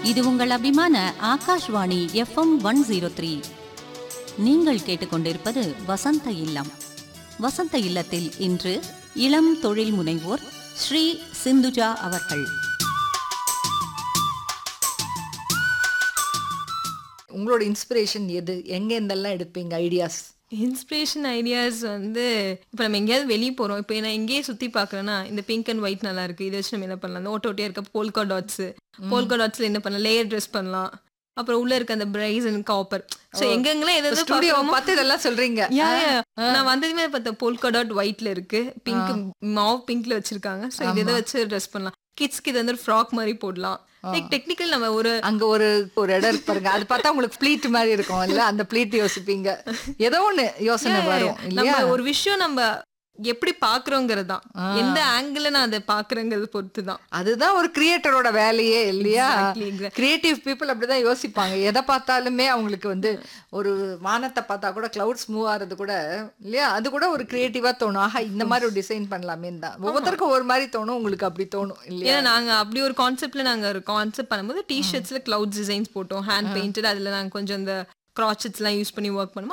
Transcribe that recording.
இது உங்கள் அபிமான Akashvani FM one zero three நீங்கள் கேட்டுக்கொண்டிருப்பது வசந்த இல்லம் வசந்த இல்லத்தில் இன்று இளம் தொழில் முனைவோர் ஸ்ரீ சிந்துஜா அவர்கள் உங்களோட இன்ஸ்பிரேஷன் எது எங்க இருந்தெல்லாம் எடுப்பீங்க ஐடியாஸ் இன்ஸ்பிரேஷன் ஐடியாஸ் வந்து இப்போ நம்ம எங்கேயாவது வெளியே போகிறோம் இப்போ நான் எங்கேயே சுற்றி பார்க்குறேன்னா இந்த பிங்க் அண்ட் ஒயிட் நல்லா இருக்கு இதை வச்சு நம்ம என்ன பண்ணலாம் இந்த ஓட்ட ஓட்டியாக இருக்க போல்கா டாட்ஸ் போல்கா டாட்ஸில் என்ன பண்ணலாம் லேயர் ட்ரெஸ் பண்ணலாம் அப்புறம் உள்ள இருக்க அந்த பிரைஸ் அண்ட் காப்பர் ஸோ எங்கெங்கெல்லாம் எதாவது ஸ்டுடியோ பார்க்குறோமோ பார்த்து இதெல்லாம் சொல்றீங்க யா, யா. நான் வந்ததுமே பார்த்த போல்கா டாட் ஒயிட்ல இருக்கு பிங்க் மாவ் பிங்க்ல வச்சிருக்காங்க ஸோ இது இதை வச்சு ட்ரெஸ் பண்ணலாம் கிட்ஸ்க்கு இது வந்து ஃப்ராக் மாதிரி போடலாம் லைக் டெக்னிக்கல் நம்ம ஒரு அங்க ஒரு ஒரு இடம் இருக்கு பாருங்க அது பார்த்தா உங்களுக்கு ப்ளீட் மாதிரி இருக்கும் இல்ல அந்த ப்ளீட் யோசிப்பீங்க ஏதோ ஒண்ணு யோசனை வரும் இல்லையா நம்ம ஒரு விஷயம் நம்ம எப்படி பாக்குறோங்கிறது தான் எந்த ஆங்கிள் நான் அதை பாக்குறேங்கிறது பொறுத்து தான் அதுதான் ஒரு கிரியேட்டரோட வேலையே இல்லையா Exactly, exactly. கிரியேட்டிவ் பீப்புள் அப்படிதான் யோசிப்பாங்க எதை பார்த்தாலுமே அவங்களுக்கு வந்து ஒரு வானத்தை பார்த்தா கூட கிளவுட்ஸ் மூவ் ஆறது கூட இல்லையா அது கூட ஒரு கிரியேட்டிவா தோணும் ஆஹா இந்த மாதிரி ஒரு டிசைன் பண்ணலாமே தான் ஒவ்வொருத்தருக்கும் ஒரு மாதிரி தோணும் உங்களுக்கு அப்படி தோணும் இல்லையா ஏன்னா நாங்க அப்படி ஒரு கான்செப்ட்ல நாங்க ஒரு கான்செப்ட் பண்ணும்போது டி ஷர்ட்ஸ்ல கிளவுட் டிசைன்ஸ் போட்டோம் ஹேண்ட் பெயிண்டட் அதுல நாங்க கொஞ்சம் இந்த கிராச்சட்ஸ் எல்லாம் யூஸ் பண்ணி ஒர்க் பண்ணுவோம்